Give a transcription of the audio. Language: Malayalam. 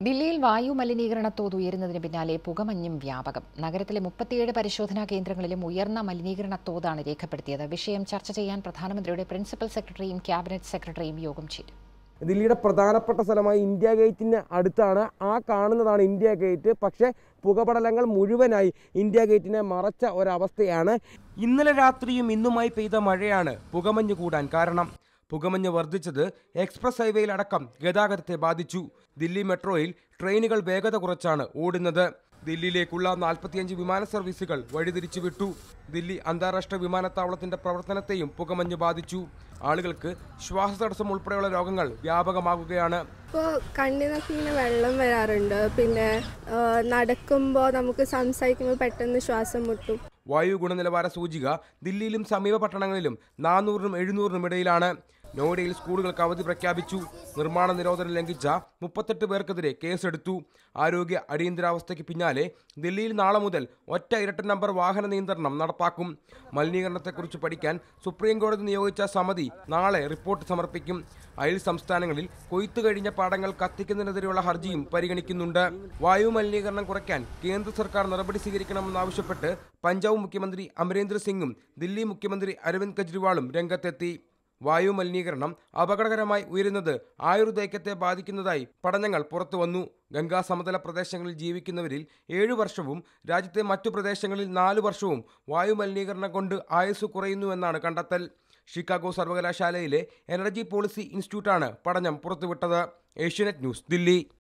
ദില്ലിയിൽ വായു മലിനീകരണ തോത് ഉയരുന്നതിന് പിന്നാലെ പുകമഞ്ഞും വ്യാപകം നഗരത്തിലെ മുപ്പത്തിയേഴ് പരിശോധനാ കേന്ദ്രങ്ങളിലും ഉയർന്ന മലിനീകരണ തോതാണ് രേഖപ്പെടുത്തിയത് വിഷയം ചർച്ച ചെയ്യാൻ പ്രധാനമന്ത്രിയുടെ പ്രിൻസിപ്പൽ സെക്രട്ടറിയും ക്യാബിനറ്റ് സെക്രട്ടറിയും യോഗം ചേരും ദില്ലിയുടെ പ്രധാനപ്പെട്ട സ്ഥലമായ ഇന്ത്യ ഗേറ്റിന് അടുത്താണ് ആ കാണുന്നതാണ് ഇന്ത്യ ഗേറ്റ് പക്ഷേ പുകപടലങ്ങൾ മുഴുവനായി ഇന്ത്യ ഗേറ്റിനെ മറച്ച ഒരവസ്ഥയാണ് ഇന്നലെ രാത്രിയും ഇന്നുമായി പെയ്ത മഴയാണ് പുകമഞ്ഞ് കൂടാൻ കാരണം പുകമഞ്ഞ് വർദ്ധിച്ചത് എക്സ്പ്രസ് ഹൈവേയിലടക്കം ഗതാഗതത്തെ ബാധിച്ചു ദില്ലി മെട്രോയിൽ ട്രെയിനുകൾ വേഗത കുറച്ചാണ് ഓടുന്നത് ദില്ലിയിലേക്കുള്ള നാൽപ്പത്തിയഞ്ച് വിമാന സർവീസുകൾ വഴിതിരിച്ചു വിട്ടു ദില്ലി അന്താരാഷ്ട്ര വിമാനത്താവളത്തിന്റെ പ്രവർത്തനത്തെയും പുകമഞ്ഞ് ബാധിച്ചു ആളുകൾക്ക് ശ്വാസതടസ്സം ഉൾപ്പെടെയുള്ള രോഗങ്ങൾ വ്യാപകമാകുകയാണ് ഇപ്പോൾ കണ്ണിനൊക്കെ ഇങ്ങനെ വെള്ളം വരാറുണ്ട് പിന്നെ നടക്കുമ്പോൾ നമുക്ക് സംസാരിക്കുമ്പോൾ പെട്ടെന്ന് ശ്വാസം മുട്ടും വായു ഗുണനിലവാര സൂചിക ദില്ലിയിലും സമീപ പട്ടണങ്ങളിലും നാനൂറിനും എഴുന്നൂറിനും ഇടയിലാണ് നോയിഡയിൽ സ്കൂളുകൾക്ക് അവധി പ്രഖ്യാപിച്ചു നിർമ്മാണ നിരോധനം ലംഘിച്ച മുപ്പത്തെട്ട് പേർക്കെതിരെ കേസെടുത്തു ആരോഗ്യ അടിയന്തരാവസ്ഥയ്ക്ക് പിന്നാലെ ദില്ലിയിൽ നാളെ മുതൽ ഒറ്റ ഇരട്ട നമ്പർ വാഹന നിയന്ത്രണം നടപ്പാക്കും മലിനീകരണത്തെക്കുറിച്ച് പഠിക്കാൻ സുപ്രീം കോടതി നിയോഗിച്ച സമിതി നാളെ റിപ്പോർട്ട് സമർപ്പിക്കും അയൽ സംസ്ഥാനങ്ങളിൽ കൊയ്ത്തു കഴിഞ്ഞ പാടങ്ങൾ കത്തിക്കുന്നതിനെതിരെയുള്ള ഹർജിയും പരിഗണിക്കുന്നുണ്ട് വായു മലിനീകരണം കുറയ്ക്കാൻ കേന്ദ്ര സർക്കാർ നടപടി സ്വീകരിക്കണമെന്നാവശ്യപ്പെട്ട് പഞ്ചാബ് മുഖ്യമന്ത്രി അമരേന്ദ്ര സിംഗും ദില്ലി മുഖ്യമന്ത്രി അരവിന്ദ് കെജ്രിവാളും രംഗത്തെത്തി വായു മലിനീകരണം അപകടകരമായി ഉയരുന്നത് ആയുർദൈർഘ്യത്തെ ബാധിക്കുന്നതായി പഠനങ്ങൾ പുറത്തു വന്നു ഗംഗാ സമതല പ്രദേശങ്ങളിൽ ജീവിക്കുന്നവരിൽ ഏഴു വർഷവും രാജ്യത്തെ മറ്റു പ്രദേശങ്ങളിൽ നാല് വർഷവും വായു മലിനീകരണം കൊണ്ട് ആയുസ് കുറയുന്നുവെന്നാണ് കണ്ടെത്തൽ ഷിക്കാഗോ സർവകലാശാലയിലെ എനർജി പോളിസി ഇൻസ്റ്റിറ്റ്യൂട്ടാണ് പഠനം പുറത്തുവിട്ടത് ഏഷ്യാനെറ്റ് ന്യൂസ് ദില്ലി